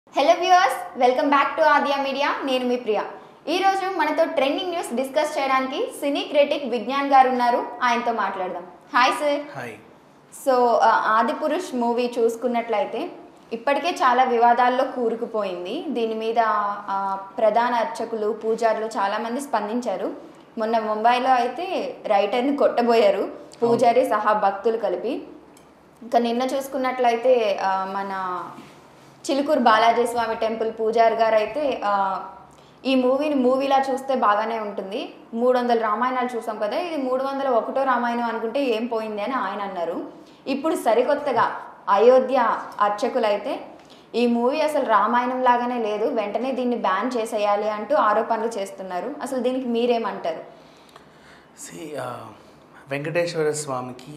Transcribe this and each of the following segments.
Hello viewers welcome back to Aadiya media నేను మీ ప్రియ ఈరోజు మనతో ట్రెండింగ్ న్యూస్ డిస్కస్ చేయడానికి సినీ క్రిటిక్ విజ్ఞాన్ గారు ఉన్నారు ఆయనతో మాట్లాడదాం హాయ్ సార్ హాయ్ సో ఆ, ఆదిపురుష్ మూవీ చూసుకున్నట్లయితే ఇప్పటికే చాలా వివాదాల్లో కూరుకుపోయింది దీని మీద ఆ, ప్రధాన అర్చకులు పూజారులు చాలామంది స్పందించారు మొన్న ముంబైలో అయితే రైటర్ని కొట్టబోయారు పూజారి సహా భక్తులు కలిపి ఇంకా నిన్న చూసుకున్నట్లయితే ఆ, మన చిలుకూరు బాలాజీ స్వామి టెంపుల్ పూజారి గారు అయితే ఆ, ఈ మూవీని మూవీలా చూస్తే బాగానే ఉంటుంది మూడు వందల రామాయణాలు చూసాం కదా ఇది మూడు వందల ఒకటో రామాయణం అనుకుంటే ఏం పోయింది అని ఆయన అన్నారు ఇప్పుడు సరికొత్తగా అయోధ్య అర్చకులైతే ఈ మూవీ అసలు రామాయణం లాగానే లేదు వెంటనే దీన్ని బ్యాన్ చేసేయాలి అంటూ ఆరోపణలు చేస్తున్నారు అసలు దీనికి మీరేమంటారు సి వెంకటేశ్వర స్వామికి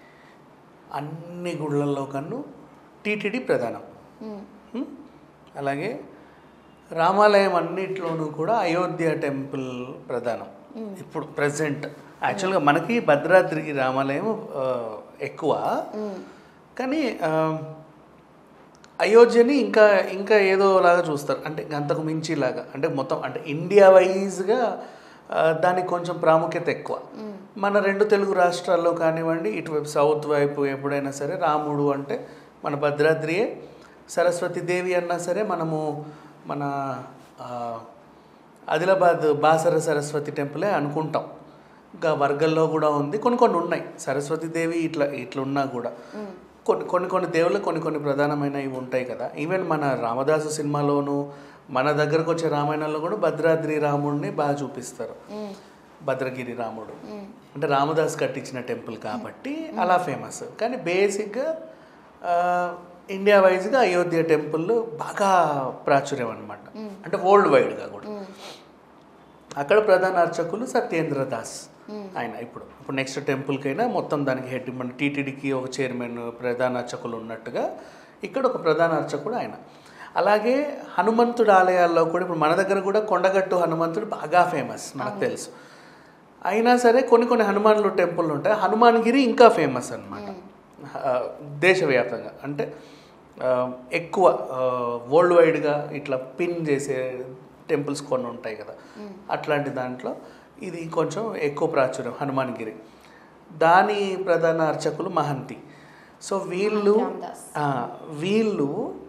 అన్ని గుళ్ళల్లో కన్ను టీటీడీ ప్రధానం ఉమ్, హ్మ్? అలాగే రామాలయం అన్నిట్లోనూ కూడా అయోధ్య టెంపుల్ ప్రధానం ఇప్పుడు ప్రజెంట్ యాక్చువల్గా మనకి భద్రాద్రి రామాలయం ఆ, ఎక్కువ ఉమ్, కానీ ఆ, అయోధ్యని ఇంకా ఇంకా ఏదో లాగా చూస్తారు అంటే అంతకు మించి లాగా అంటే మొత్తం అంటే ఇండియా వైజ్గా దానికి కొంచెం ప్రాముఖ్యత ఎక్కువ ఉమ్, మన రెండు తెలుగు రాష్ట్రాల్లో కానివ్వండి ఇటువైపు సౌత్ వైపు ఎప్పుడైనా సరే రాముడు అంటే మన భద్రాద్రియే సరస్వతి దేవి అన్నా సరే మనము మన ఆ, ఆదిలాబాద్ బాసర సరస్వతి టెంపులే అనుకుంటాం ఇంకా వర్గల్లో కూడా ఉంది కొన్ని కొన్ని ఉన్నాయి సరస్వతి దేవి ఇట్లా ఇట్లా ఉన్నా కూడా ఉమ్, కొన్ని కొన్ని కొన్ని దేవుళ్ళు కొన్ని కొన్ని ప్రధానమైనవి ఉంటాయి కదా ఈవెన్ మన రామదాసు సినిమాలోను మన దగ్గరకు వచ్చే రామాయణంలో కూడా భద్రాద్రి రాముడిని బాగా చూపిస్తారు ఉమ్, భద్రగిరి రాముడు ఉమ్, అంటే రామదాస్ కట్టించిన టెంపుల్ కాబట్టి అలా ఫేమస్ కానీ బేసిక్గా ఆ, ఇండియా వైజ్గా అయోధ్య టెంపుల్ బాగా ప్రాచుర్యం అనమాట అంటే వరల్డ్ వైడ్గా కూడా ఉమ్, అక్కడ ప్రధాన అర్చకులు సత్యేంద్ర దాస్ Hmm. ఆయన ఇప్పుడు ఇప్పుడు నెక్స్ట్ టెంపుల్కైనా మొత్తం దానికి హెడ్ మన టీటీడీకి ఒక చైర్మన్ ప్రధాన అర్చకులు ఉన్నట్టుగా ఇక్కడ ఒక ప్రధాన అర్చకుడు ఆయన అలాగే హనుమంతుడు ఆలయాల్లో కూడా ఇప్పుడు మన దగ్గర కూడా కొండగట్టు హనుమంతుడు బాగా ఫేమస్ మనకు తెలుసు అయినా సరే కొన్ని కొన్ని హనుమాన్లు టెంపుల్ ఉంటాయి హనుమాన్గిరి ఇంకా ఫేమస్ అనమాట దేశవ్యాప్తంగా అంటే ఆ, ఎక్కువ వరల్డ్ వైడ్గా ఇట్లా పిన్ చేసే టెంపుల్స్ కొన్ని ఉంటాయి కదా అట్లాంటి దాంట్లో ఇది కొంచెం ఎక్కువ ప్రాచుర్యం హనుమాన్గిరి దాని ప్రధాన అర్చకులు మహంతి సో వీళ్ళు రామదాస్. ఆ, వీళ్ళు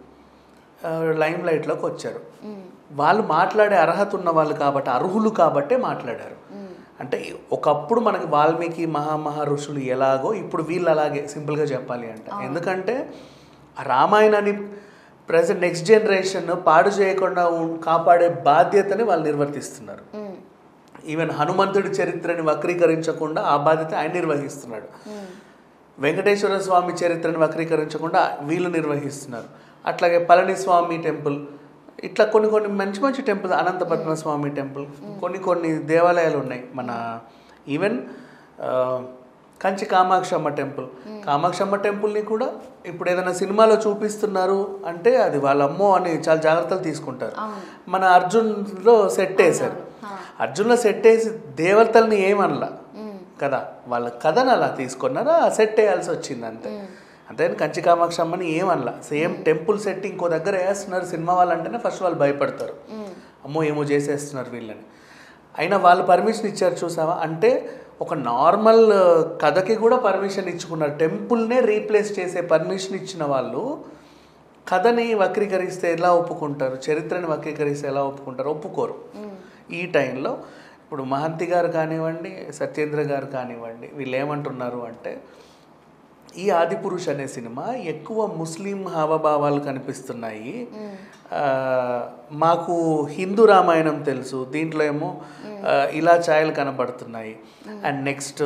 లైమ్ లైట్లోకి వచ్చారు ఉమ్, వాళ్ళు మాట్లాడే అర్హత ఉన్న వాళ్ళు కాబట్టి అర్హులు కాబట్టే మాట్లాడారు ఉమ్, అంటే ఒకప్పుడు మనకి వాల్మీకి మహామహా ఋషులు ఎలాగో ఇప్పుడు వీళ్ళు అలాగే సింపుల్గా చెప్పాలి అంటే ఎందుకంటే ఆ రామాయణాన్ని ప్రజెంట్ నెక్స్ట్ జనరేషన్ పాడు చేయకుండా ఉం- కాపాడే బాధ్యతని వాళ్ళు నిర్వర్తిస్తున్నారు ఉమ్, ఈవెన్ హనుమంతుడి చరిత్రని వక్రీకరించకుండా ఆ బాధ్యత ఆయన నిర్వహిస్తున్నాడు ఉమ్, వెంకటేశ్వర స్వామి చరిత్రను వక్రీకరించకుండా వీళ్ళు నిర్వహిస్తున్నారు అట్లాగే పళనిస్వామి టెంపుల్ ఇట్లా కొన్ని కొన్ని మంచి మంచి టెంపుల్ అనంతపద్మ స్వామి టెంపుల్ కొన్ని కొన్ని దేవాలయాలు ఉన్నాయి మన ఈవెన్ ఆ, కంచి కామాక్షమ్మ టెంపుల్ కామాక్షమ్మ టెంపుల్ని కూడా ఇప్పుడు ఏదైనా సినిమాలో చూపిస్తున్నారు అంటే అది వాళ్ళ అమ్మో అని చాలా జాగ్రత్తలు తీసుకుంటారు అవును. మన అర్జున్లో సెట్ వేశారు ఆ, అర్జున్లో సెట్ వేసి దేవతల్ని ఏమనలా ఉమ్, కదా వాళ్ళ కథను అలా తీసుకున్నారు ఆ సెట్ వేయాల్సి వచ్చింది అంతే ఉమ్, అంతేని కంచి కామాక్షమ్మని ఏమనలా సేమ్ టెంపుల్ సెట్ ఇంకో దగ్గర వేస్తున్నారు సినిమా వాళ్ళు అంటేనే ఫస్ట్ వాళ్ళు భయపడతారు ఉమ్, అమ్మో ఏమో చేసేస్తున్నారు వీళ్ళని అయినా వాళ్ళు పర్మిషన్ ఇచ్చారు చూసావా అంటే ఒక నార్మల్ కథకి కూడా పర్మిషన్ ఇచ్చుకున్నారు టెంపుల్నే రీప్లేస్ చేసే పర్మిషన్ ఇచ్చిన వాళ్ళు కథని వక్రీకరిస్తే ఎలా ఒప్పుకుంటారు చరిత్రని వక్రీకరిస్తే ఎలా ఒప్పుకుంటారు ఒప్పుకోరు ఉమ్, ఈ టైంలో ఇప్పుడు మహంతి గారు కానివ్వండి సత్యేంద్ర గారు కానివ్వండి వీళ్ళు ఏమంటున్నారు అంటే ఈ ఆదిపురుష్ అనే సినిమా ఎక్కువ ముస్లిం హావభావాలు కనిపిస్తున్నాయి ఉమ్, ఆ, మాకు హిందూ రామాయణం తెలుసు దీంట్లో ఏమో ఆ, ఇలా ఛాయలు కనబడుతున్నాయి అండ్ నెక్స్ట్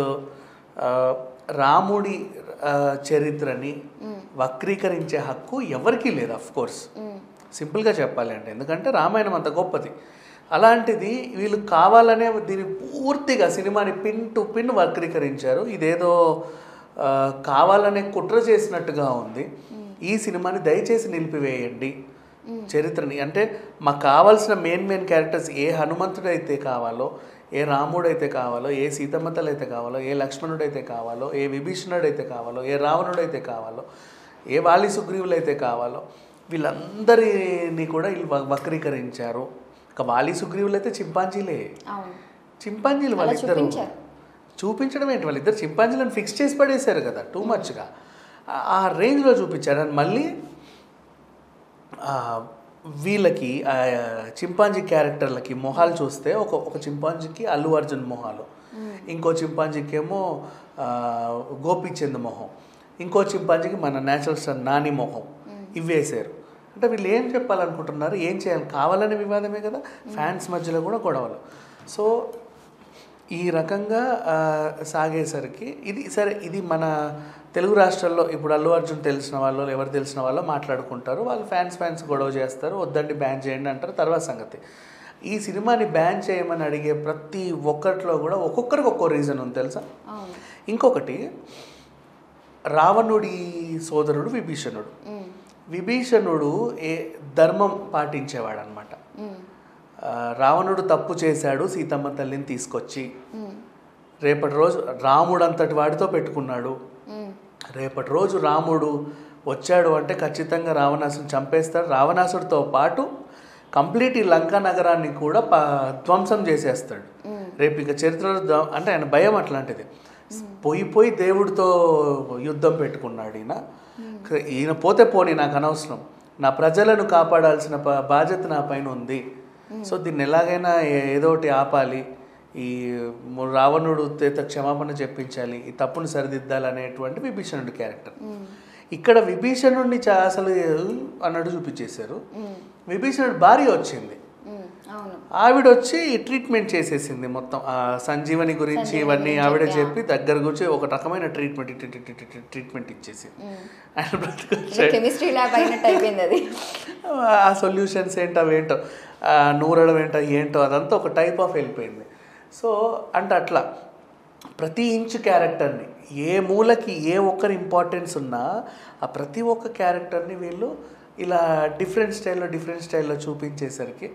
రాముడి ఆ, చరిత్రని వక్రీకరించే హక్కు ఎవరికీ లేదు అఫ్ కోర్స్ ఉమ్, సింపుల్గా చెప్పాలి అంటే ఎందుకంటే రామాయణం అంత గొప్పది అలాంటిది వీళ్ళు కావాలనే దీన్ని పూర్తిగా సినిమాని పిన్ టు పిన్ వక్రీకరించారు ఇదేదో ఆ, కావాలనే కుట్ర చేసినట్టుగా ఉంది ఈ సినిమాని దయచేసి నిలిపివేయండి చరిత్రని అంటే మాకు కావాల్సిన మెయిన్ మెయిన్ క్యారెక్టర్స్ ఏ హనుమంతుడు అయితే కావాలో ఏ రాముడు అయితే కావాలో ఏ సీతమ్మతలు అయితే కావాలో ఏ లక్ష్మణుడు అయితే కావాలో ఏ విభీషణుడు అయితే కావాలో ఏ రావణుడు అయితే కావాలో ఏ వాలి సుగ్రీవులు అయితే కావాలో వీళ్ళందరినీ కూడా వీళ్ళు వ- వక్రీకరించారు ఇక వాలి సుగ్రీవులు అయితే చింపాంజీలే అవును చింపాంజీలు అలా వాళ్ళిద్దరు చూపించారు. చూపించడం ఏంటి వాళ్ళిద్దరు చింపాంజీలను ఫిక్స్ చేసి పడేశారు కదా టూ మచ్గా ఆ రేంజ్లో చూపించారు అని మళ్ళీ ఆ, వీళ్ళకి ఆ, చింపాంజీ క్యారెక్టర్లకి మొహాలు చూస్తే ఒక ఒక చింపాంజీకి అల్లు అర్జున్ మొహాలు ఇంకో చింపాంజీకి ఏమో ఆ, గోపీచంద్ మొహం ఇంకో చింపాంజీకి మన నేచురల్ స్టార్ నాని మొహం ఇవి వేశారు అంటే వీళ్ళు ఏం చెప్పాలనుకుంటున్నారు ఏం చేయాలి కావాలనే వివాదమే కదా ఫ్యాన్స్ మధ్యలో కూడా గొడవలు సో ఈ రకంగా ఆ, సాగేసరికి ఇది సరే ఇది మన తెలుగు రాష్ట్రాల్లో ఇప్పుడు అల్లు అర్జున్ తెలిసిన వాళ్ళు ఎవరు తెలిసిన వాళ్ళు మాట్లాడుకుంటారు వాళ్ళు ఫ్యాన్స్ ఫ్యాన్స్ గొడవ చేస్తారు వద్దండి బ్యాన్ చేయండి అంటారు తర్వాత సంగతి ఈ సినిమాని బ్యాన్ చేయమని అడిగే ప్రతి ఒక్కరిలో కూడా ఒక్కొక్కరికి ఒక్కో రీజన్ ఉంది తెలుసా అవును ఇంకొకటి రావణుడి సోదరుడు విభీషణుడు ఉమ్, విభీషణుడు ఏ ధర్మం పాటించేవాడు అనమాట ఉమ్, రావణుడు తప్పు చేశాడు సీతమ్మ తల్లిని తీసుకొచ్చి ఉమ్, రేపటి రోజు రాముడు అంతటి వాడితో పెట్టుకున్నాడు ఉమ్, రేపటి రోజు రాముడు వచ్చాడు అంటే ఖచ్చితంగా రావణాసుని చంపేస్తాడు రావణాసుడితో పాటు కంప్లీట్ ఈ లంకా నగరాన్ని కూడా ప ధ్వంసం చేసేస్తాడు ఉమ్, రేపు ఇక చరిత్రలో ధ్వ- అంటే ఆయన భయం అట్లాంటిది పోయి పోయి దేవుడితో యుద్ధం పెట్టుకున్నాడు ఈయన ఈయన పోతే పోని నాకు అనవసరం నా ప్రజలను కాపాడాల్సిన ప- బాధ్యత నా పైన ఉంది సో దీన్ని ఎలాగైనా ఏ- ఏదో ఒకటి ఆపాలి ఈ ము- రావణుడు చేత క్షమాపణ చెప్పించాలి ఈ తప్పును సరిదిద్దాలి అనేటువంటి విభీషణుడి క్యారెక్టర్ ఉమ్, ఇక్కడ విభీషణుడిని చా అసలు అన్నట్టు చూపించేశారు ఉమ్, విభీషణుడి భార్య వచ్చింది ఉమ్, అవును ఆవిడ వచ్చి ట్రీట్మెంట్ చేసేసింది మొత్తం ఆ సంజీవని గురించి సంజీవని ఇవన్నీ గురించి ఆవిడ చెప్పి, చెప్పి దగ్గర గురించి ఒక రకమైన ట్రీట్మెంట్ ట్రీట్మెంట్ ఇచ్చేసి ఉమ్. ఆయన బ్రతికొచ్చాడు. కెమిస్ట్రీ ల్యాబ్ అయినట్టు అయిపోయింది అది ఆ సొల్యూషన్స్ ఏంటో అవేంటో ఆ నూరడం ఏంటో ఏంటో అదంతా ఒక టైప్ ఆఫ్ వెళ్ళిపోయింది సో అంటే అట్లా ప్రతి ఇంచు క్యారెక్టర్ని ఏ మూలకి ఏ ఒక్కరి ఇంపార్టెన్స్ ఉన్నా ఆ ప్రతి ఒక్క క్యారెక్టర్ని వీళ్ళు ఇలా డిఫరెంట్ స్టైల్లో డిఫరెంట్ స్టైల్లో చూపించేసరికి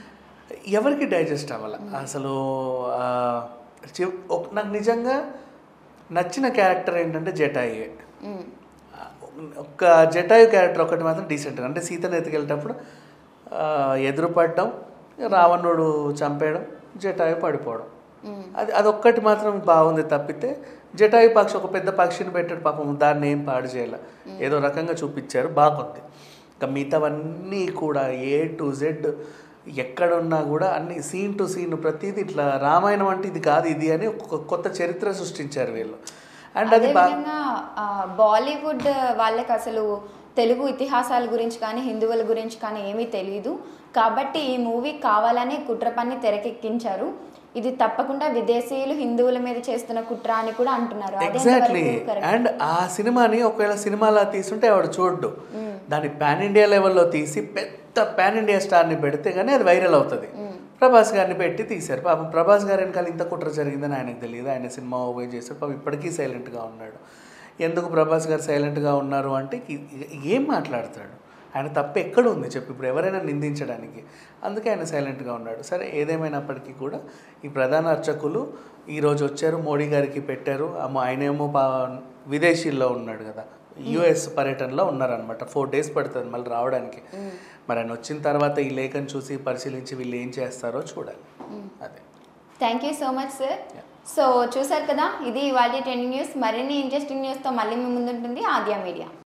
ఎవరికి డైజెస్ట్ అవ్వాలి అసలు ఆ, చి- ఒక- నాకు నిజంగా నచ్చిన క్యారెక్టర్ ఏంటంటే జటాయే ఉమ్, ఒక్క జటాయు క్యారెక్టర్ ఒకటి మాత్రం డీసెంట్ అంటే సీతను ఎత్తుకెళ్ళేటప్పుడు ఆ, ఎదురుపడడం రావణుడు చంపేయడం జటాయు పడిపోవడం ఉమ్, అది అదొక్కటి మాత్రం బాగుంది తప్పితే జటాయు పక్షి ఒక పెద్ద పక్షిని పెట్టాడు పాపం దాన్ని ఏం పాడు చేయాల ఏదో రకంగా చూపించారు బాగుంది ఇంకా మిగతావన్నీ కూడా ఏ టు జెడ్ ఎక్కడున్నా కూడా అన్ని సీన్ టు సీన్ ప్రతిదీ ఇట్లా రామాయణం అంటే ఇది కాదు ఇది అని ఒక కొత్త చరిత్ర సృష్టించారు వీళ్ళు అండ్ అది బాగా అదేవిధంగా ఆ, బాలీవుడ్ వాళ్ళకి అసలు తెలుగు ఇతిహాసాల గురించి కానీ హిందువుల గురించి కానీ ఏమీ తెలియదు కాబట్టి ఈ మూవీ కావాలనే కుట్ర పన్ని తెరకెక్కించారు ఇది తప్పకుండా విదేశీయులు హిందువుల మీద చేస్తున్న కుట్ర అని కూడా అంటున్నారు అది ఎగ్జాక్ట్లీ ఎంతవరకు correct? అండ్ ఆ సినిమాని ఒకవేళ సినిమాలా తీసుంటే ఆవిడ చూడ్డు మ్మ్. దాన్ని పాన్ ఇండియా లెవెల్లో తీసి పెద్ద పాన్ ఇండియా స్టార్ని పెడితే కానీ అది వైరల్ అవుతుంది మ్మ్. ప్రభాస్ గారిని పెట్టి తీశారు పాపం ప్రభాస్ గారి వెనకాల ఇంత కుట్ర జరిగిందని ఆయనకు తెలియదు ఆయన సినిమా ఓపెన్ చేశారు పాపం ఇప్పటికీ సైలెంట్గా ఉన్నాడు ఎందుకు ప్రభాస్ గారు సైలెంట్గా ఉన్నారు అంటే ఈ- ఏం మాట్లాడతాడు ఆయన తప్పు ఎక్కడ ఉంది చెప్పు ఇప్పుడు ఎవరైనా నిందించడానికి అందుకే ఆయన సైలెంట్గా ఉన్నాడు సరే ఏదేమైనప్పటికీ కూడా ఈ ప్రధాన అర్చకులు ఈరోజు వచ్చారు మోడీ గారికి పెట్టారు అమ్మ ఆయనేమో పా విదేశీల్లో ఉన్నాడు కదా యుఎస్ పర్యటనలో ఉన్నారనమాట ఫోర్ డేస్ పడుతుంది మళ్ళీ రావడానికి మరి ఆయన వచ్చిన తర్వాత ఈ లేఖను చూసి పరిశీలించి వీళ్ళు ఏం చేస్తారో చూడాలి అదే thank you so much sir so చూసారు కదా ఇది ఇవాళ ట్రెండింగ్ న్యూస్ మరిన్ని ఇంట్రెస్టింగ్ న్యూస్తో మళ్ళీ మీ ముందుంటుంది ఆద్యా మీడియా